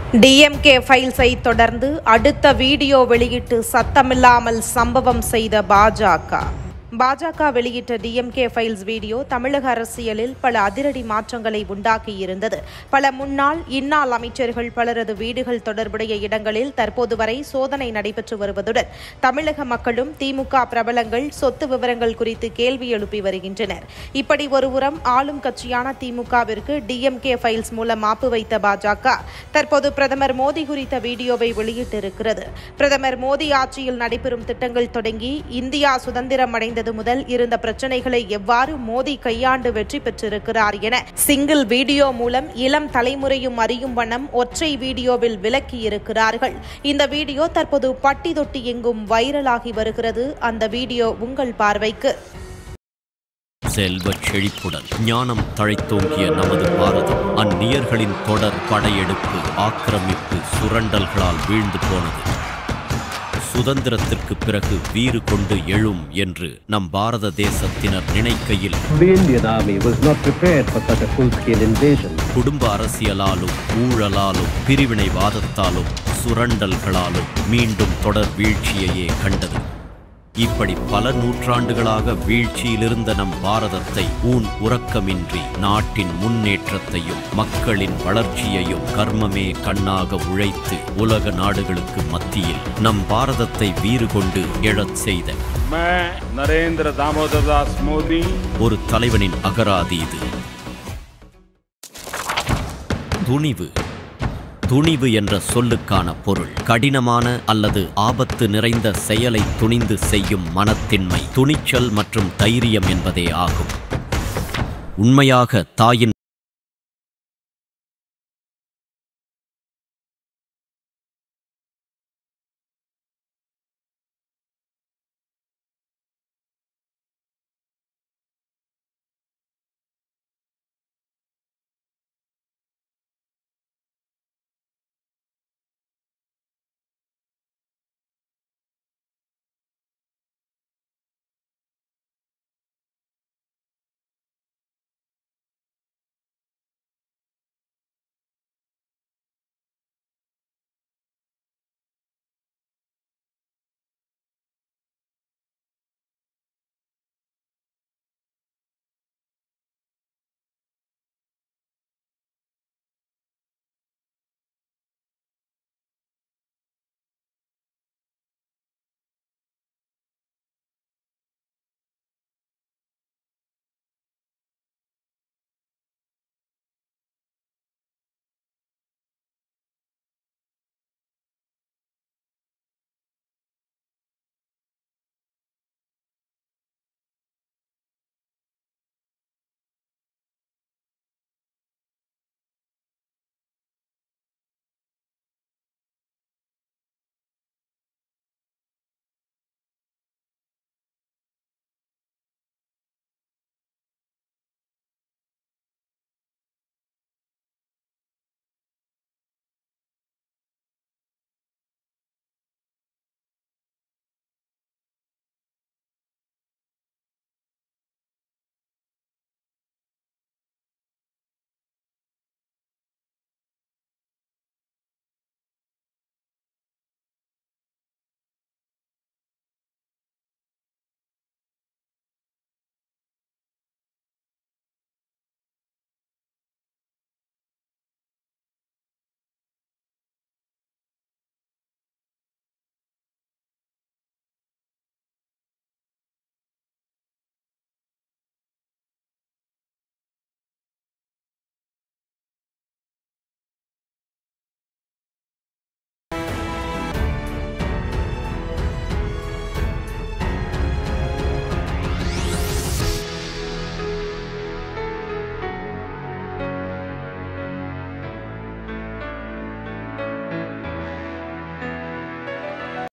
DMK ஃபைல்ஸை தொடர்ந்து அடுத்த video வெளியிட்டு சத்தமில்லாமல் சம்பவம் செய்த பாஜக பாஜக வெளியிட்ட டிஎம்கே ஃபைல்ஸ் வீடியோ தமிழக அரசியலில் பல அதிரடி மாற்றங்களை உண்டாக்கியிருந்தது பல முன்னாள் இந்நாள் அமைச்சர்கள் பலரது வீடுகள் தொடர்புடைய இடங்களில் தற்போது வரை சோதனை நடைபெற்று வருவதுடன் தமிழக மக்களும் திமுக பிரபலங்கள் சொத்து விவரங்கள் குறித்து கேள்வி எழுப்பி வருகின்றனர் இப்படி ஒருபுறம் ஆளும் கட்சியான திமுகவிற்கு டிஎம்கே ஃபைல்ஸ் மூலம் மாப்பு வைத்த பாஜக தற்போது பிரதமர் மோடி குறித்த வீடியோவை வெளியிட்டிருக்கிறது பிரதமர் மோடி ஆட்சியில் நடைபெறும் திட்டங்கள் தொடங்கி இந்தியா சுதந்திரம் அடைந்தது முதல் இருந்த பிரச்சனைகளை எவ்வாறு மோடி கையாண்டு வெற்றி பெற்றிருக்கிறார் என சிங்கிள் வீடியோ மூலம் இளம் தலைமுறையும் அறியும் வண்ணம் ஒற்றை வீடியோவில் விளக்கியிருக்கிறார்கள் இந்த வீடியோ தற்போது பட்டி தொட்டி எங்கும் வைரலாகி வருகிறது அந்த வீடியோ உங்கள் பார்வைக்கு செல்வச் செழிப்புடன் ஞானம் தழைத்தோங்கிய நமது பாரதம் அந்நியர்களின் தொடர் படையெடுப்பு ஆக்கிரமிப்பு சுரண்டல்களால் வீழ்ந்து போனது சுதந்திரத்திற்கு பிறகு வீறு கொண்டு எழும் என்று நம் பாரத தேசத்தினர் நினைக்கையில் The Indian army was not prepared for such a full-scale invasion. குடும்ப அரசியலாலும் ஊழலாலும் பிரிவினைவாதத்தாலும் சுரண்டல்களாலும் மீண்டும் தொடர் வீழ்ச்சியையே கண்டது இப்படி பல நூற்றாண்டுகளாக வீழ்ச்சியிலிருந்த நம் பாரதத்தை ஊன் உறக்கமின்றி நாட்டின் முன்னேற்றத்தையும் மக்களின் வளர்ச்சியையும் கர்மமே கண்ணாக உழைத்து உலக நாடுகளுக்கு மத்தியில் நம் பாரதத்தை வீறு கொண்டு எழச் செய்த मैं नरेंद्र दामोदर दास मोदी ஒரு தலைவனின் அகராதி இது துணிவு துணிவு என்ற சொல்லுக்கான பொருள் கடினமான அல்லது ஆபத்து நிறைந்த செயலை துணிந்து செய்யும் மனத்தின்மை துணிச்சல் மற்றும் தைரியம் என்பதே ஆகும் உண்மையாக தாயின்